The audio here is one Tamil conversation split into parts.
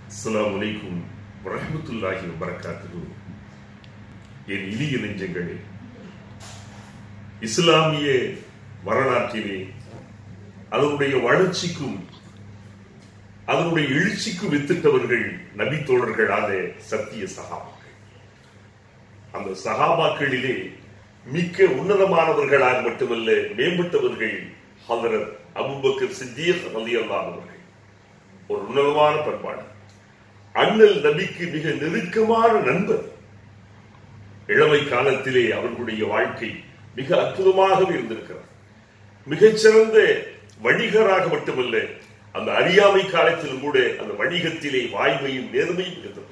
அஸ்ஸலாமு அலைக்கும் வரஹ்மத்துல்லாஹி வபரகாத்துஹு என் இனிய நெஞ்சங்களே இஸ்லாமிய வரலாற்றிலே அதனுடைய வளர்ச்சிக்கும் அதனுடைய எழுச்சிக்கும் வித்திட்டவர்கள் நபி தோழர்களான சத்திய சகாபாக்கள் அந்த சகாபாக்களிலே மிக்க உன்னதமானவர்களாக மட்டுமல்ல மேம்பட்டவர்கள் ஹதரத் அபுபக்கர் சித்தியக் ரலியல்லாஹு அவர்கள் ஒரு உன்னதமான பண்பாடு அண்ணல் நபிக்கு மிக நெருக்கமான நண்பர் இளமை காலத்திலே அவர்களுடைய வாழ்க்கை மிக அற்புதமாக இருந்திருக்கிறார் மிகச்சிறந்த வணிகராக மட்டுமல்ல அந்த அறியாமை காலத்திலும் கூட அந்த வணிகத்திலே வாய்மையும் நேர்மையும் இருந்தவர்கள்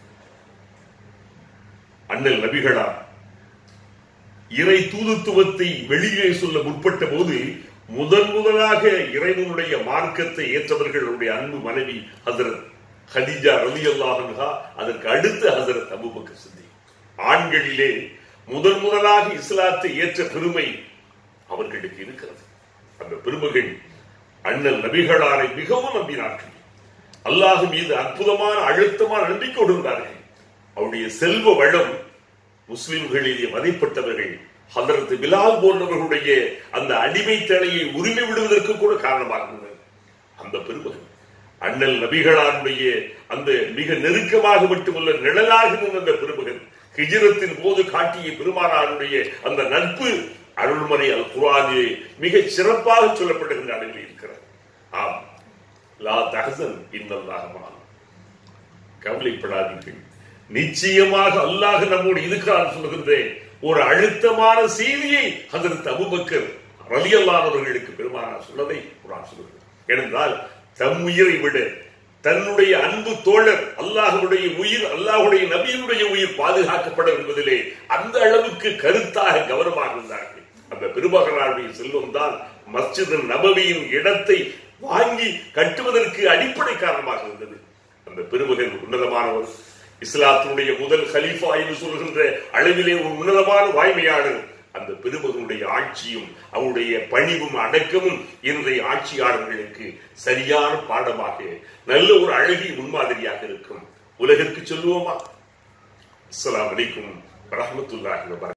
அண்ணல் நபிகளா இறை தூதுத்துவத்தை வெளியே சொல்ல முற்பட்ட போது முதன் முதலாக இறைவனுடைய மார்க்கத்தை ஏற்றவர்களுடைய அன்பு மனைவி ஹசரத் ஹதிஜா ரலி அல்லாஹா அதற்கு அடுத்த ஹசரத் அபுபக்கர் சித்தி ஆண்களிலே முதன் முதலாக இஸ்லாத்தை ஏற்ற பெருமை அவர்களுக்கு இருக்கிறது அந்த பெருமகள் அண்ணல் நபிகளாரை மிகவும் நம்பினார்கள் அல்லாஹ் மீது அற்புதமான அழுத்தமான நம்பிக்கை கொண்டிருந்தார்கள் அவருடைய செல்வ வளம் முஸ்லிம்களிலே மதிப்பட்டவர்கள் ஹதரத் பிலால் போன்றவர்களுடைய அந்த அடிமை தலையை உரிமை விடுவதற்கு கூட காரணமாக இருந்தது அந்த பெருமகன் அண்ணல் நபிகளாருடைய அந்த மிக நெருக்கமாக மட்டுமல்ல நிழலாக இருந்த அந்த பெருமகன் ஹிஜரத்தின் போது காட்டிய பெருமானாருடைய அந்த நட்பு அருள்மறை அல் குரானிலே மிக சிறப்பாக சொல்லப்படுகின்ற அளவில் இருக்கிறார் ஆம் லா தஹசன் இன்னல்லாஹ் கவலைப்படாதீர்கள் நிச்சயமாக அல்லாஹ் நம்மோடு இருக்கிறான் சொல்லுகின்ற ஒரு அழுத்தமான செய்தியை அதற்கு அபுபக்கர் ரலியல்லானவர்களுக்கு பெருமானார் சொன்னதை குரான் சொல்லுகிறது ஏனென்றால் தம் உயிரை விட தன்னுடைய அன்பு தோழர் அல்லாஹுடைய உயிர் அல்லாஹுடைய நபியினுடைய உயிர் பாதுகாக்கப்பட என்பதிலே அந்த அளவுக்கு கருத்தாக கவனமாக இருந்தார்கள் அந்த பெருமகனாருடைய செல்வம் தான் மஸ்ஜித் நபவியின் இடத்தை வாங்கி கட்டுவதற்கு அடிப்படை காரணமாக இருந்தது அந்த பெருமகன் உன்னதமானவர் இஸ்லாத்தினுடைய முதல் ஹலீஃபா என்று சொல்கின்ற அளவிலே ஒரு உன்னதமான வாய்மையாளர் அந்த பெருமகனுடைய ஆட்சியும் அவருடைய பணிவும் அடக்கமும் இன்றைய ஆட்சியாளர்களுக்கு சரியான பாடமாக நல்ல ஒரு அழகிய முன்மாதிரியாக இருக்கும் உலகிற்கு சொல்லுவோமா அஸ்லாம் வலைக்கும் வரமத்துல்லாஹி வபரகாத்துஹு